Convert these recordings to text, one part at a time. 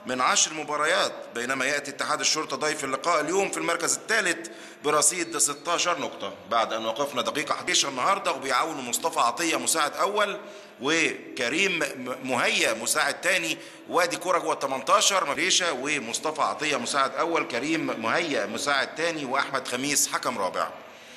من عشر مباريات بينما يأتي اتحاد الشرطة ضيف اللقاء اليوم في المركز الثالث برصيد 16 نقطة بعد أن وقفنا دقيقة 11 النهاردة وبيعاونوا مصطفى عطية مساعد أول وكريم مهيا مساعد تاني وادي كرة جوه ال 18 مريشة ومصطفى عطية مساعد أول كريم مهيا مساعد تاني وأحمد خميس حكم رابع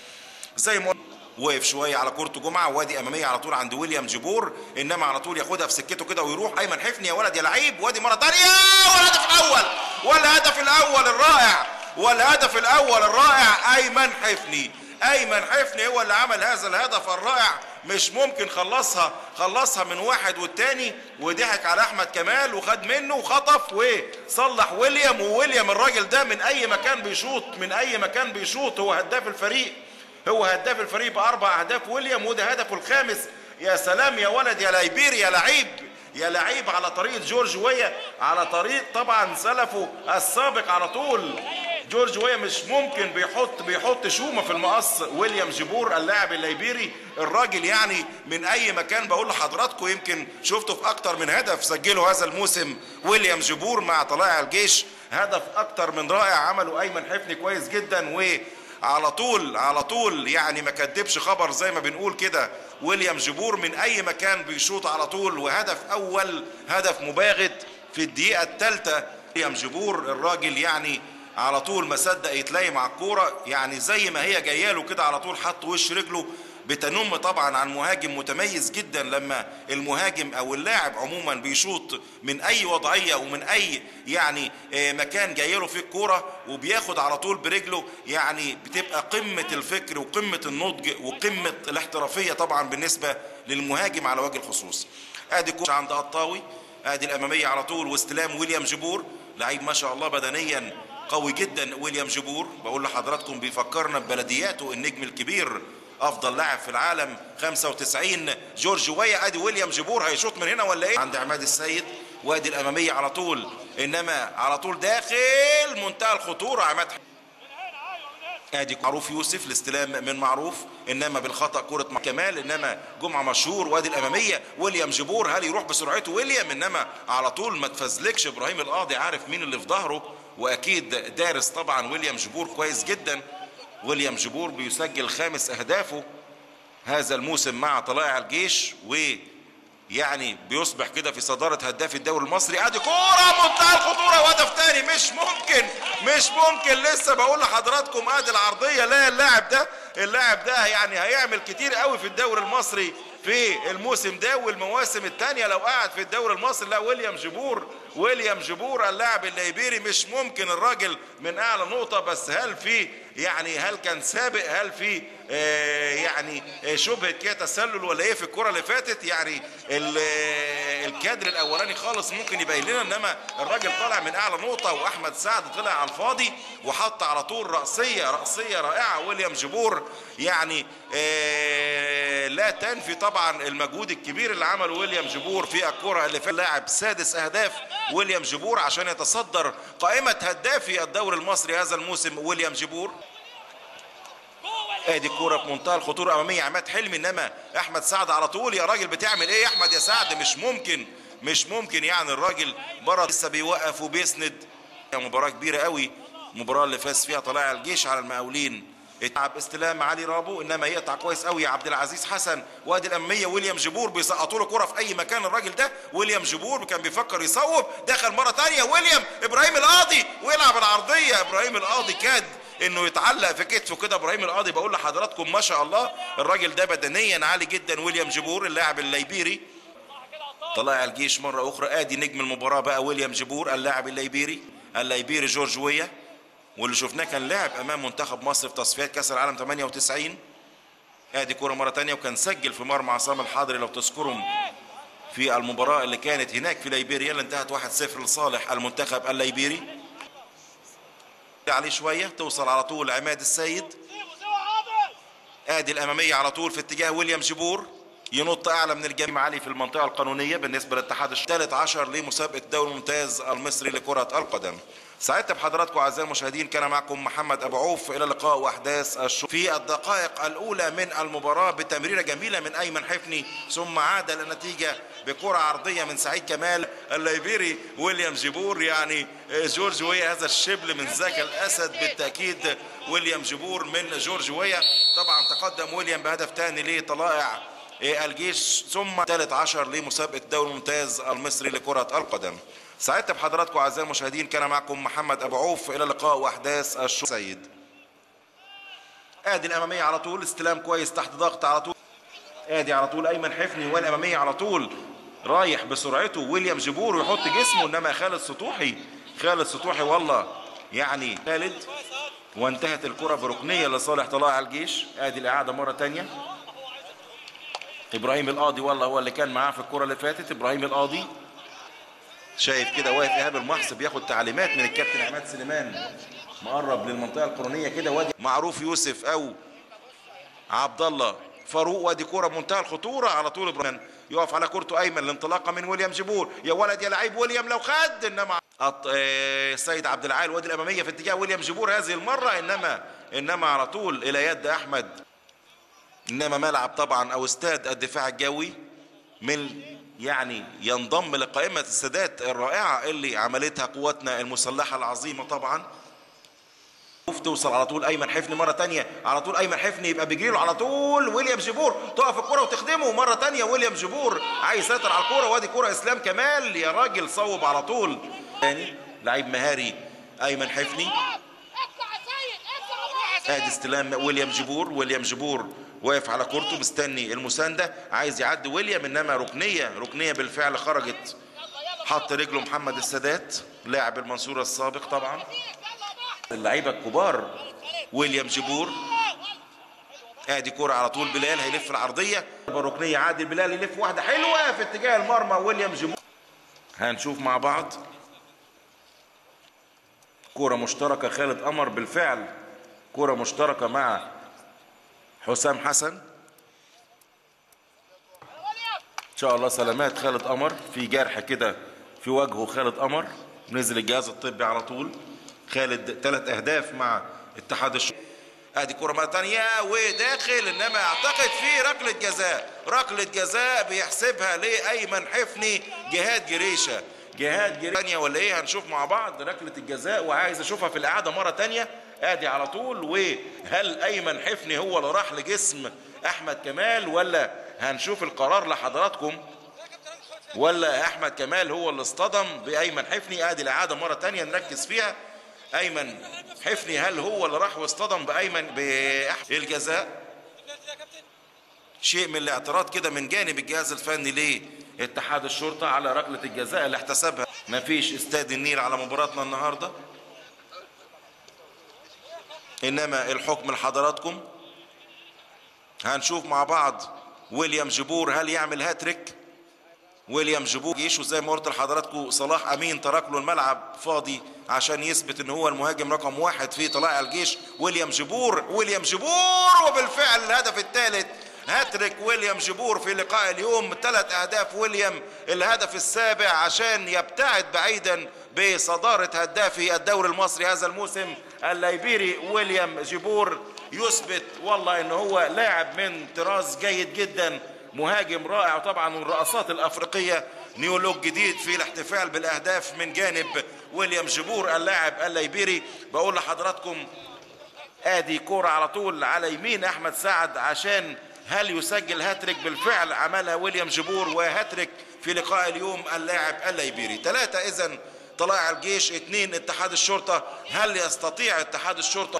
زي ما وقف شويه على كورته جمعه وادي اماميه على طول عند ويليام جبور انما على طول ياخدها في سكته كده ويروح ايمن حفني يا ولد يا لعيب وادي مره ثانيه والهدف الاول والهدف الاول الرائع والهدف الاول الرائع ايمن حفني ايمن حفني هو اللي عمل هذا الهدف الرائع مش ممكن خلصها خلصها من واحد والتاني وضحك على احمد كمال وخد منه وخطف وصلح ويليام وويليام الراجل ده من اي مكان بيشوط من اي مكان بيشوط هو هداف الفريق هو هداف الفريق باربع اهداف ويليام وده هدفه الخامس يا سلام يا ولد يا لايبير يا لعيب يا لعيب على طريقه جورج ويا على طريق طبعا سلفه السابق على طول جورج ويا مش ممكن بيحط بيحط شومه في المقص ويليام جيبور اللاعب الليبيري الراجل يعني من اي مكان بقول لحضراتكم يمكن شفته في اكتر من هدف سجله هذا الموسم ويليام جيبور مع طلائع الجيش هدف اكتر من رائع عمله ايمن حفني كويس جدا و على طول على طول يعني ما كدبش خبر زي ما بنقول كده ويليام جبور من اي مكان بيشوط على طول وهدف اول هدف مباغت في الدقيقه الثالثه ويليام جبور الراجل يعني على طول ما صدق يتلاقي مع الكوره يعني زي ما هي جايه له كده على طول حط وش رجله بتنم طبعا عن مهاجم متميز جدا لما المهاجم او اللاعب عموما بيشوط من اي وضعيه ومن اي يعني مكان جاي له فيه الكوره وبياخد على طول برجله يعني بتبقى قمه الفكر وقمه النضج وقمه الاحترافيه طبعا بالنسبه للمهاجم على وجه الخصوص ادي الكوره عند قطاوي ادي الاماميه على طول واستلام ويليام جبور لعيب ما شاء الله بدنيا قوي جدا ويليام جبور بقول لحضراتكم بيفكرنا ببلدياته النجم الكبير افضل لاعب في العالم 95 جورج ويا ادي ويليام جبور هيشوط من هنا ولا ايه عند عماد السيد وادي الاماميه على طول انما على طول داخل منتهى الخطوره عماد ادي معروف يوسف الاستلام من معروف انما بالخطا كره مع كمال انما جمعه مشهور وادي الاماميه ويليام جبور هل يروح بسرعته ويليام انما على طول ما تفزلكش ابراهيم القاضي عارف مين اللي في ظهره واكيد دارس طبعا ويليام جبور كويس جدا ويليام جبور بيسجل خامس اهدافه هذا الموسم مع طلائع الجيش ويعني بيصبح كده في صدارة هداف الدوري المصري ادي كورة منتهى الخطورة وهدف تاني مش ممكن مش ممكن لسه بقول لحضراتكم ادي العرضية لا اللاعب ده اللاعب ده يعني هيعمل كتير قوي في الدوري المصري في الموسم ده والمواسم الثانية لو قعد في الدوري المصري لا ويليام جبور ويليام جبور اللاعب الليبيري مش ممكن الراجل من اعلى نقطة بس هل في يعني هل كان سابق هل في آه يعني آه شبهة كده تسلل ولا ايه في الكرة اللي فاتت يعني الكادر الاولاني خالص ممكن يبين لنا انما الراجل طالع من اعلى نقطة واحمد سعد طلع على الفاضي وحط على طول رأسية رأسية رائعة ويليام جبور يعني آه لا تنفي طبعا المجهود الكبير اللي عمله ويليام جبور في الكرة اللي فات لاعب سادس اهداف ويليام جبور عشان يتصدر قائمة هدافي الدوري المصري هذا الموسم ويليام جبور ادي الكوره بمنتهى الخطوره اماميه عماد حلمي انما احمد سعد على طول يا راجل بتعمل ايه يا احمد يا سعد مش ممكن مش ممكن يعني الراجل بره لسه بيوقف وبيسند مباراه كبيره قوي المباراه اللي فاز فيها طلائع الجيش على المقاولين اتعب استلام علي رابو انما يقطع كويس قوي يا عبد العزيز حسن وادي الاميه ويليام جبور بيسقطوا له كره في اي مكان الراجل ده ويليام جبور كان بيفكر يصوب دخل مره ثانيه ويليام ابراهيم القاضي ويلعب العرضيه ابراهيم القاضي كاد انه يتعلق في كتفه كده ابراهيم القاضي بقول لحضراتكم ما شاء الله الراجل ده بدنيا عالي جدا ويليام جبور اللاعب الليبيري طلائع الجيش مرة أخرى آدي نجم المباراة بقى ويليام جبور اللاعب الليبيري الليبيري جورج ويا واللي شفناه كان لاعب أمام منتخب مصر في تصفيات كأس العالم 98 آدي كرة مرة تانية وكان سجل في مرمى عصام الحضري لو تذكرهم في المباراة اللي كانت هناك في ليبيريا اللي انتهت 1-0 لصالح المنتخب الليبيري عليه شوية توصل على طول عماد السيد ادي الامامية على طول في اتجاه ويليام جبور ينط اعلى من الجميع عالي في المنطقه القانونيه بالنسبه للاتحاد الثالث عشر لمسابقه الدوري الممتاز المصري لكره القدم سعدت بحضراتكم اعزائي المشاهدين كان معكم محمد ابو عوف الى اللقاء واحداث الشوط في الدقائق الاولى من المباراه بتمريره جميله من ايمن حفني ثم عاد للنتيجه بكره عرضيه من سعيد كمال الليبيري ويليام جيبور يعني جورج ويا هذا الشبل من ذاك الاسد بالتاكيد ويليام جيبور من جورج ويا طبعا تقدم ويليام بهدف ثاني لطلائع الجيش ثم ثالث عشر لمسابقه الدوري الممتاز المصري لكره القدم سعدت بحضراتكم اعزائي المشاهدين كان معكم محمد ابو عوف الى اللقاء واحداث الشوط سيد ادي الاماميه على طول استلام كويس تحت ضغط على طول ادي على طول ايمن حفني والاماميه على طول رايح بسرعته ويليام جبور ويحط جسمه انما خالد سطوحي خالد سطوحي والله يعني خالد وانتهت الكره بركنيه لصالح طلائع الجيش ادي الاعاده مره ثانيه ابراهيم القاضي والله هو اللي كان معاه في الكره اللي فاتت ابراهيم القاضي شايف كده واقف ايهاب المحص بياخد تعليمات من الكابتن عماد سليمان مقرب للمنطقه القرنيه كده وادي معروف يوسف او عبد الله فاروق وادي كوره بمنتهى الخطوره على طول ابراهيم يقف على كورته ايمن الانطلاقه من ويليام جبور يا ولد يا لعيب ويليام لو خد انما أط... آه، السيد عبد العال وادي الاماميه في اتجاه ويليام جبور هذه المره انما انما على طول الى يد احمد انما ملعب طبعا او استاد الدفاع الجوي من يعني ينضم لقائمة السادات الرائعة اللي عملتها قواتنا المسلحة العظيمة طبعا توصل على طول ايمن حفني مره تانية على طول ايمن حفني يبقى بيجري له على طول ويليام جبور تقف الكره وتخدمه مره تانية ويليام جبور عايز يسيطر على الكره وادي كره اسلام كمال يا راجل صوب على طول تاني لعيب مهاري ايمن حفني ادي استلام ويليام جبور ويليام جبور واقف على كورته مستني المسانده عايز يعدي ويليام انما ركنيه ركنيه بالفعل خرجت حط رجله محمد السادات لاعب المنصوره السابق طبعا اللعيبه الكبار ويليام جبور ادي كرة على طول بلال هيلف العرضيه الركنيه عادل بلال يلف واحده حلوه في اتجاه المرمى ويليام جبور هنشوف مع بعض كرة مشتركة خالد قمر بالفعل كرة مشتركة مع حسام حسن ان شاء الله سلامات خالد قمر في جرح كده في وجهه خالد قمر نزل الجهاز الطبي على طول خالد ثلاث اهداف مع اتحاد الشرطه ادي كره مره ثانيه وداخل انما اعتقد في ركله جزاء ركله جزاء بيحسبها لايمن حفني جهاد جريشه جهاد جريشه ولا ايه هنشوف مع بعض ركله الجزاء وعايز اشوفها في الاعاده مره ثانيه ادي على طول وهل ايمن حفني هو اللي راح لجسم احمد كمال ولا هنشوف القرار لحضراتكم ولا احمد كمال هو اللي اصطدم بايمن حفني ادي الاعاده مره تانية نركز فيها ايمن حفني هل هو اللي راح واصطدم بايمن بالجزاء شيء من الاعتراض كده من جانب الجهاز الفني لاتحاد الشرطه على ركله الجزاء اللي احتسبها مفيش استاد النيل على مباراتنا النهارده انما الحكم لحضراتكم هنشوف مع بعض ويليام جبور هل يعمل هاتريك ويليام جبور جيش وزي ما قلت لحضراتكم صلاح امين ترك له الملعب فاضي عشان يثبت ان هو المهاجم رقم واحد في طلائع الجيش ويليام جبور ويليام جبور وبالفعل الهدف الثالث هاتريك ويليام جبور في لقاء اليوم ثلاث اهداف ويليام الهدف السابع عشان يبتعد بعيدا بصدارة هدافي الدوري المصري هذا الموسم الليبيري ويليام جبور يثبت والله ان هو لاعب من طراز جيد جدا مهاجم رائع طبعا من الرئاسات الافريقيه نيولوج جديد في الاحتفال بالاهداف من جانب ويليام جبور اللاعب الليبيري بقول لحضراتكم ادي كوره على طول على يمين احمد سعد عشان هل يسجل هاتريك بالفعل عملها ويليام جبور وهاتريك في لقاء اليوم اللاعب الليبيري ثلاثة اذا طلائع الجيش اثنين اتحاد الشرطة هل يستطيع اتحاد الشرطة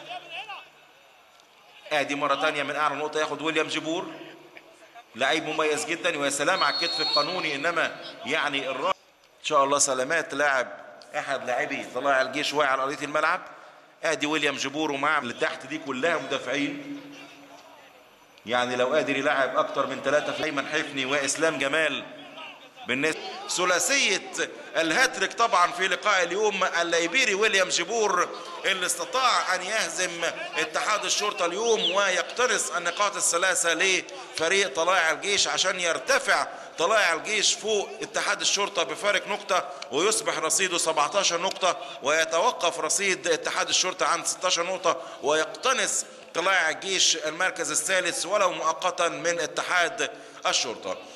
ادي مرة تانية من اعلى نقطة ياخد ويليام جبور لعيب مميز جدا ويا سلام على الكتف القانوني انما يعني الراجل ان شاء الله سلامات لاعب احد لاعبي طلائع الجيش واقع على ارضيه الملعب ادي ويليام جبور ومعاه اللي تحت دي كلها مدافعين يعني لو قادر يلعب اكتر من ثلاثة في ايمن حفني واسلام جمال بالنسبة ثلاثية الهاتريك طبعا في لقاء اليوم الليبيري ويليام جيبور اللي استطاع ان يهزم اتحاد الشرطة اليوم ويقتنص النقاط الثلاثة لفريق طلائع الجيش عشان يرتفع طلائع الجيش فوق اتحاد الشرطة بفارق نقطة ويصبح رصيده 17 نقطة ويتوقف رصيد اتحاد الشرطة عند 16 نقطة ويقتنص طلائع الجيش المركز الثالث ولو مؤقتا من اتحاد الشرطة